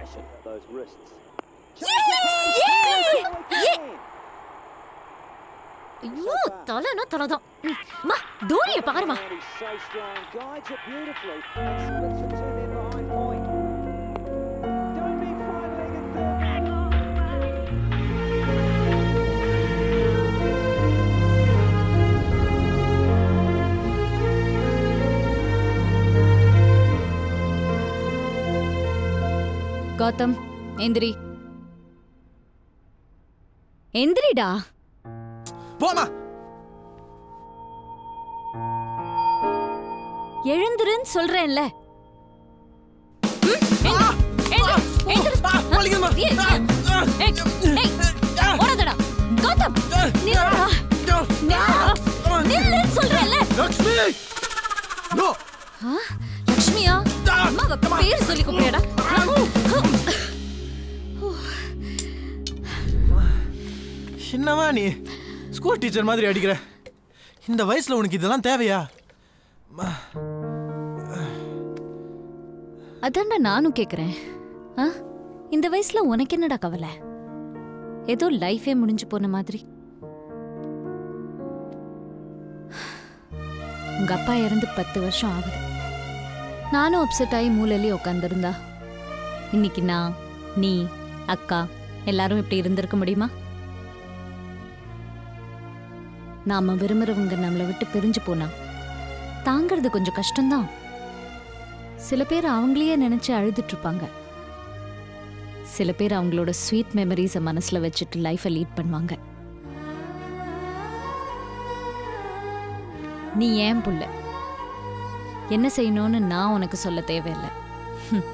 aggression. Those wrists. ஐயோ தலைனா தலைதான் ம், அம்மா தோனியை பாருமா And he's so strong, guides it beautifully, and splits the two men behind point. Don't be front-legged third. Gautham எந்திரி எந்திரிடா போமா எழுந்துருன்னு சொல்றேன்ல ம், எந்திரு, எந்திரு, எந்திரு. வலிக்குதும்மா. ஏய், ஏய், ஏய், ஓடாதடா. கௌதம், நில்லுடா. நில்லுடா. நில்லுன்னு சொல்றேன்ல. லக்ஷ்மி நோ ஆ, லக்ஷ்மியா அம்மாவை பேர் சொல்லி கூப்பிடுடா என்னவா நீ ஸ்கூல் டீச்சர் மாதிரி அடிக்கிற இந்த வயசுல உனக்கு இதெல்லாம் தேவையா அதான்டா நானும் கேக்குறேன் ஆ இந்த வயசுல உனக்கு என்னடா கவலை ஏதோ லைஃபே முடிஞ்சு போன மாதிரி உங்க அப்பா இறந்து பத்து வருஷம் ஆகுது நானும் அப்செட் ஆகி மூலையிலே உட்காந்துருந்தா இன்னைக்கு நான் நீ அக்கா எல்லாரும் இப்படி இருந்திருக்க முடியுமா நாம விரும்புறவங்க நம்மளை விட்டு பிரிஞ்சு போனா தாங்கிறது கொஞ்சம் கஷ்டம்தான் சில பேர் அவங்களையே நினைச்சு அழுதுட்டு இருப்பாங்க சில பேர் அவங்களோட ஸ்வீட் மெமரிஸை மனசுல வச்சுட்டு லைஃபை லீட் பண்ணுவாங்க நீ ஏன் புள்ள என்ன செய்யணும்னு நான் உனக்கு சொல்ல தேவையில்லை ஹம்.